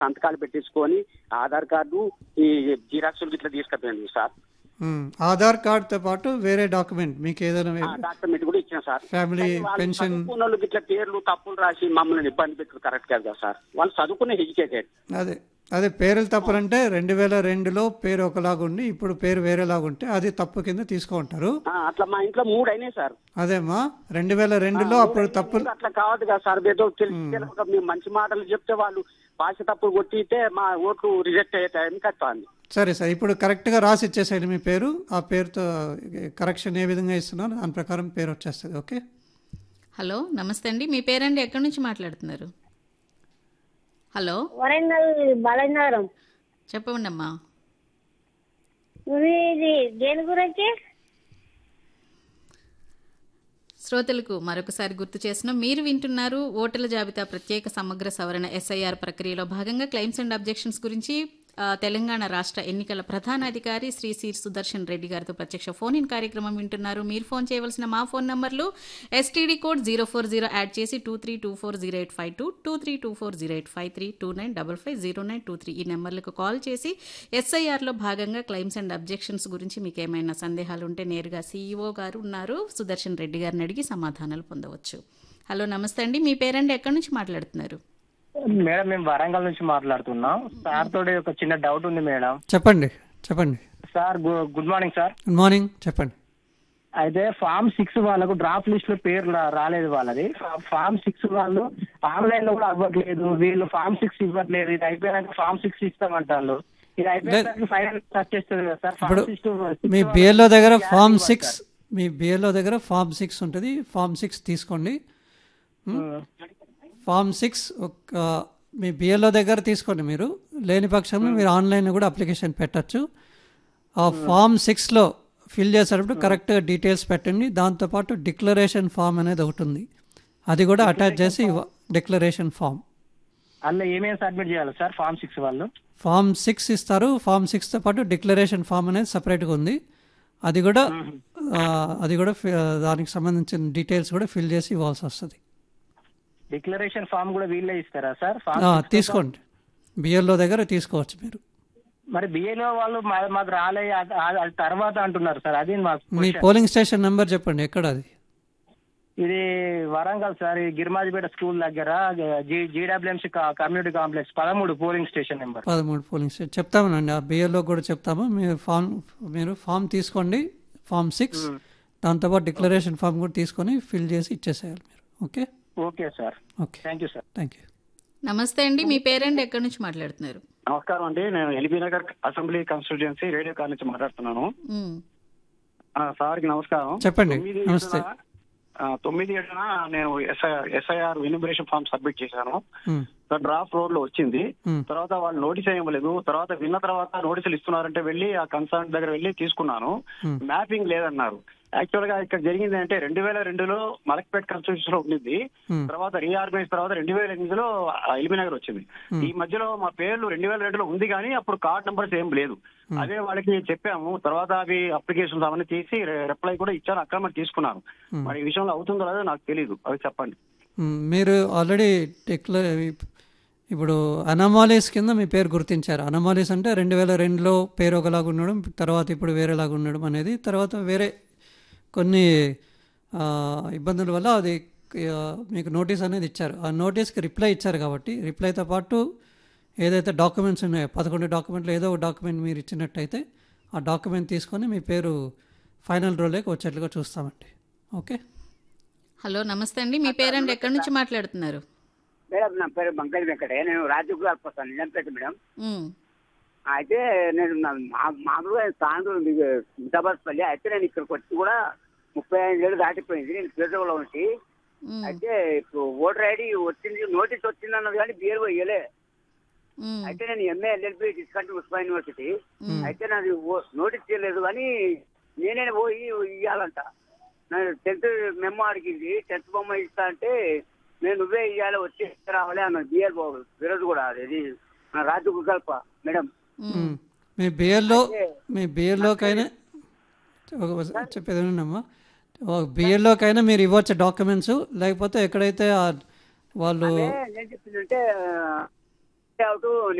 సంతకాలు పెట్టించుకొని ఆధార్ కార్డు ఈ జిరాక్సులు ఇట్లా తీసుకుపోయింది సార్ ఉమ్, ఆధార్ కార్డ్తో పాటు వేరే డాక్యుమెంట్ మీకు ఏదైనా ఆ డాక్యుమెంట్ కూడా ఇచ్చిన సార్ ఫ్యామిలీ కానీ వాళ్ళు పెన్షన్ చదువుకున్న వాళ్ళకి ఇట్లా పేర్లు తప్పులు రాసి మమ్మల్ని ఇబ్బంది పెట్టడం కరెక్ట్ కాదు కదా సార్ వాళ్ళు చదువుకునే ఎడ్యుకేటెడ్ అదే అదే పేర్లు తప్పులంటే రెండు వేల రెండులో పేరు ఒకలాగా ఉండి ఇప్పుడు పేరు వేరేలాగా ఉంటే అది తప్పు కింద తీసుకుంటారు అట్లా మా ఇంట్లో మూడు అయినాయి సార్ అదేమ్మా రెండు వేల రెండులో అప్పుడు తప్పులు అట్లా కావద్దు కదా సార్ ఏదో తెలిసి తెలియక మేము మంచి మాటలు చెప్తే వాళ్ళు భాష తప్పులు కొట్టితే మా ఓట్లు రిజెక్ట్ అయ్యేటాయని కట్టాలి సరే సార్ ఇప్పుడు కరెక్ట్గా రాసి ఇచ్చేసేయండి మీ పేరు ఆ పేరుతో కరెక్షన్ ఏ విధంగా ఇస్తున్నారో దాని ప్రకారం పేరు వచ్చేస్తుంది ఓకే హలో నమస్తే అండి మీ పేరండి ఎక్కడి నుంచి మాట్లాడుతున్నారు హలో వరంగల్ బాలనగరం చెప్పండి అమ్మా ఇది దేని గురించి శ్రోతలకు మరొకసారి గుర్తు చేసిన మీరు వింటున్నారు ఓటర్ల జాబితా ప్రత్యేక సమగ్ర సవరణ ఎస్ఐఆర్ ప్రక్రియలో భాగంగా క్లెయిమ్స్ అండ్ అబ్జెక్షన్స్ గురించి ఆ, తెలంగాణ రాష్ట్ర ఎన్నికల ప్రధాన అధికారి శ్రీ సి సుదర్శన్ రెడ్డి గారితో ప్రత్యక్ష ఫోన్ ఇన్ కార్యక్రమం వింటున్నారు మీరు ఫోన్ చేయవలసిన మా ఫోన్ నంబర్లు STD code zero four zero add చేసి two three two four zero eight five two two three two four zero eight five three two nine double five zero nine two three ఈ నెంబర్లకు call చేసి ఎస్ఐఆర్లో భాగంగా claims and objections గురించి మీకు ఏమైనా సందేహాలు ఉంటే నేరుగా సీఈఓ గారు ఉన్నారు సుదర్శన్ రెడ్డి గారిని అడిగి సమాధానాలు పొందవచ్చు హలో నమస్తే అండి మీ పేరండి ఎక్కడి నుంచి మాట్లాడుతున్నారు మేడం మేము వరంగల్ నుంచి మాట్లాడుతున్నాం సార్ తోటి ఒక చిన్న డౌట్ ఉంది మేడం చెప్పండి చెప్పండి సార్ గు- good morning sir good morning చెప్పండి అయితే ఫామ్ సిక్స్ వాళ్ళకు డ్రాఫ్ట్ లిస్ట్ లో పేరు రా- రాలేదు వాళ్ళది ఫా- ఫామ్ సిక్స్ వాళ్ళు ఆన్లైన్ లో కూడా అవ్వట్లేదు వీళ్ళు ఫామ్ సిక్స్ ఇవ్వట్లేదు ఇది అయిపోయినాక ఫామ్ సిక్స్ ఇస్తామంటారు ఇది అయిపోయినాక ఫైనల్ టచ్ చేస్తుంది కదా సార్ ఇప్పుడు ఫామ్ సిక్స్ మీ బిఎల్ఓ దగ్గర ఫామ్ సిక్స్ మీ బిఎల్ఓ దగ్గర ఫామ్ సిక్స్ ఉంటుంది ఫామ్ సిక్స్ తీసుకోండి ఫామ్ సిక్స్ ఒక మీ బిఎల్ఓ దగ్గర తీసుకోండి మీరు లేని పక్షంలో మీరు ఆన్లైన్లో కూడా అప్లికేషన్ పెట్టచ్చు ఆ ఫామ్ సిక్స్లో ఫిల్ చేసేటప్పుడు కరెక్ట్గా డీటెయిల్స్ పెట్టండి దాంతోపాటు డిక్లరేషన్ ఫామ్ అనేది ఒకటి ఉంది అది కూడా అటాచ్ చేసి డిక్లరేషన్ ఫామ్ అందులో ఏమేమి సబ్మిట్ చేయాలి సార్ ఫామ్ సిక్స్ వాళ్ళు ఫామ్ సిక్స్ ఇస్తారు ఫామ్ సిక్స్తో పాటు డిక్లరేషన్ ఫామ్ అనేది సపరేట్గా ఉంది అది కూడా ఆ, అది కూడా ఫి- దానికి సంబంధించిన డీటెయిల్స్ కూడా ఫిల్ చేసి ఇవ్వాల్సి వస్తుంది డిక్లరేషన్ ఫామ్ కూడా వీళ్ళే ఇస్తారా సార్ ఆ, ఫామ్ తీసుకోండి బిఎల్ఓ దగ్గర తీసుకోవచ్చు మీరు మరి బిఏలో వాళ్ళు మా- మాకు రాలే అది అది తర్వాత అంటున్నారు సార్ అది మాకు మీ పోలింగ్ స్టేషన్ నెంబర్ చెప్పండి ఎక్కడ అది ఇది వరంగల్ సార్ ఈ గిరిమాజిపేట స్కూల్ దగ్గర జీడబ్ల్యూఎంసీ కమ్యూనిటీ కాంప్లెక్స్ పదమూడు పోలింగ్ స్టేషన్ నెంబర్ పదమూడు పోలింగ్ స్టేషన్ చెప్తామనండి ఆ బిఎల్ఓ కూడా చెప్తాము మీరు ఫామ్ మీరు ఫామ్ తీసుకోండి ఫామ్ సిక్స్ దాంతోపాటు డిక్లరేషన్ ఫామ్ కూడా తీసుకొని ఫిల్ చేసి ఇచ్చేసేయాలి మీరు okay okay sir okay thank you sir thank you నమస్తే అండి మీ పేరండి ఎక్కడి నుంచి మాట్లాడుతున్నారు నమస్కారం అండి నేను LB Nagar assembly constituency radio call నుంచి మాట్లాడుతున్నాను ఉమ్, ఆ, సార్కి నమస్కారం చెప్పండి. తొమ్మిది నమస్తే. ఏడున, ఆ, తొమ్మిది ఏడున నేను ఎస్ఐఆర్ ఎన్యూమరేషన్ ఫామ్ సబ్మిట్ చేశాను ఉమ్, డ్రాఫ్ట్ రోడ్ లో వచ్చింది Hmm. తర్వాత వాళ్ళు నోటీస్ ఇవ్వలేదు తర్వాత విన్న తర్వాత నోటీసులు ఇస్తున్నారంటే వెళ్ళి ఆ కన్సర్న్ దగ్గర వెళ్ళి తీసుకున్నాను Hmm. మ్యాపింగ్ లేదన్నారు యాక్చువల్ గా ఇక్కడ జరిగింది అంటే రెండు వేల రెండులో మలక్పేట్ కాన్స్టిట్యూషన్ లో ఉండింది Hmm. తర్వాత రీఆర్గనైజ్ తర్వాత రెండు వేల ఎనిమిదిలో ఎల్బీనగర్ వచ్చింది ఈ మధ్యలో మా పేర్లు రెండు వేల రెండులో ఉంది కానీ అప్పుడు కార్డ్ నంబర్స్ ఏం లేదు అదే వాళ్ళకి చెప్పాము తర్వాత అవి అప్లికేషన్స్ అవన్నీ తీసి రిప్లై కూడా ఇచ్చాను అక్కడ మరి తీసుకున్నాను మరి ఈ విషయంలో అవుతుందో లేదో నాకు తెలియదు అవి చెప్పండి మ్, మీరు ఆల్రెడీ డిక్లర్ ఇప్పుడు అనమాలీస్ కింద మీ పేరు గుర్తించారు అనమాలీస్ అంటే రెండు వేల రెండులో పేరు ఒకలాగా ఉండడం తర్వాత ఇప్పుడు వేరేలాగా ఉండడం అనేది తర్వాత వేరే కొన్ని ఆ, ఇబ్బందుల వల్ల అది ఆ, మీకు నోటీస్ అనేది ఇచ్చారు ఆ నోటీస్కి రిప్లై ఇచ్చారు కాబట్టి రిప్లైతో పాటు ఏదైతే డాక్యుమెంట్స్ ఉన్నాయో పదకొండు డాక్యుమెంట్లు ఏదో ఒక డాక్యుమెంట్ మీరు ఇచ్చినట్టయితే ఆ డాక్యుమెంట్ తీసుకొని మీ పేరు ఫైనల్ రోల్లోకి వచ్చేట్లుగా చూస్తామండి ఓకే హలో నమస్తే అండి మీ పేరండి ఎక్కడి నుంచి మాట్లాడుతున్నారు మేడం నా పేరు బంకల్ వెంకటే నేను రాజు గారు వస్తాను నిజంపేట మేడం ఉమ్, అయితే నేను నా- మా- మామూలుగా తాండ్రు మిఠాబాద్పల్లి అయితే నేను ఇక్కడికి వచ్చి కూడా ముప్పై ఐదు ఏళ్ళు దాటిపోయింది నేను పేదలో ఉంచి ఉమ్, అయితే ఇప్పుడు ఓటర్ ఐడి వచ్చింది నోటీస్ వచ్చింది అన్నది కానీ బియర్ ఇయ్యలే ఉమ్, అయితే నేను ఎంఏ ఎల్ఎల్బి డిస్కంటి ఉస్మా యూనివర్సిటీ అయితే నాది ఓ- నోటీస్ చేయలేదు కానీ నేనే పోయి ఇవ్వాలంట నేను టెన్త్ మెమో అడిగింది టెన్త్ బొమ్మ ఇస్తా అంటే నేను నువ్వే ఇవ్వాలి వచ్చి రావాలి అన్న బిఆర్ బాబు ఈరోజు కూడా అది నా రాజు గుగల్ప మేడం మ్మ్. మీ బిఎల్లో మీ బిఎల్లోకైనా చెప్పేది వినండమ్మా బిఎల్లోకైనా మీరు ఇవ్వచ్చు డాక్యుమెంట్స్ లేకపోతే ఎక్కడైతే ఆ వాళ్ళు అంటే ఏం చెప్పిందంటే అవుట్